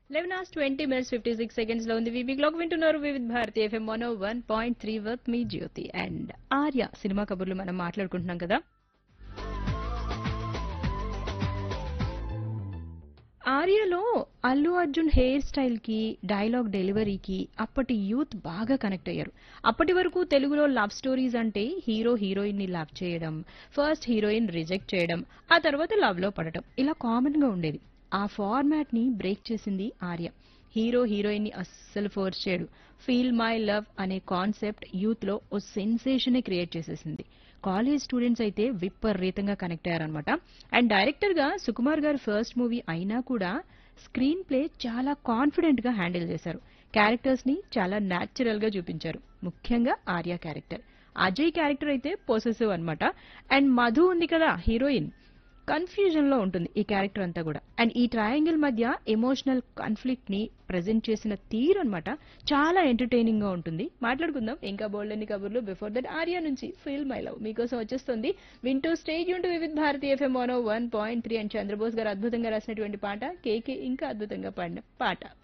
eleven hours twenty minutes fifty six seconds లో ఉంది వీవీ క్లాక్ వింటున్నారు Vividh Bharati FM one one point three వర్త్ మీ జ్యోతి అండ్ ఆర్య సినిమా కబుర్లు మనం మాట్లాడుకుంటున్నాం కదా ఆర్యలో అల్లు అర్జున్ హెయిర్ స్టైల్ కి డైలాగ్ డెలివరీకి అప్పటి యూత్ బాగా కనెక్ట్ అయ్యారు అప్పటి వరకు తెలుగులో లవ్ స్టోరీస్ అంటే హీరో హీరోయిన్ ని లవ్ చేయడం ఫస్ట్ హీరోయిన్ రిజెక్ట్ చేయడం ఆ తర్వాత లవ్ లో పడటం ఇలా కామన్ గా ఉండేది ఆ ఫార్మాట్ ని బ్రేక్ చేసింది ఆర్య హీరో హీరోయిన్ ని అస్సలు ఫోర్స్ చేయడు ఫీల్ మై లవ్ అనే కాన్సెప్ట్ యూత్ లో ఓ సెన్సేషన్ క్రియేట్ చేసేసింది కాలేజ్ స్టూడెంట్స్ అయితే విపరీతంగా కనెక్ట్ అయ్యారనమాట అండ్ డైరెక్టర్ గా సుకుమార్ గారి ఫస్ట్ మూవీ అయినా కూడా స్క్రీన్ ప్లే చాలా కాన్ఫిడెంట్ గా హ్యాండిల్ చేశారు క్యారెక్టర్స్ ని చాలా న్యాచురల్ గా చూపించారు ముఖ్యంగా ఆర్య క్యారెక్టర్ అజయ్ క్యారెక్టర్ అయితే పొసెసివ్ అన్నమాట అండ్ మధు ఉంది కదా హీరోయిన్ కన్ఫ్యూజన్ లో ఉంటుంది ఈ క్యారెక్టర్ అంతా కూడా అండ్ ఈ ట్రయాంగిల్ మధ్య ఎమోషనల్ కాన్ఫ్లిక్ట్ ని ప్రెజెంట్ చేసిన తీరు అన్నమాట చాలా ఎంటర్టైనింగ్ గా ఉంటుంది మాట్లాడుకుందాం ఇంకా బోల్డ్ అన్ని కబుర్లు బిఫోర్ దట్ ఆర్యా నుంచి ఫీల్ మై లవ్ మీకోసం వచ్చేస్తుంది వింటూ స్టేజ్ ఉంటూ Vividh Bharati FM one one point three and Chandrabose గారు అద్భుతంగా రాసినటువంటి పాట కేకే ఇంకా అద్భుతంగా పాడిన పాట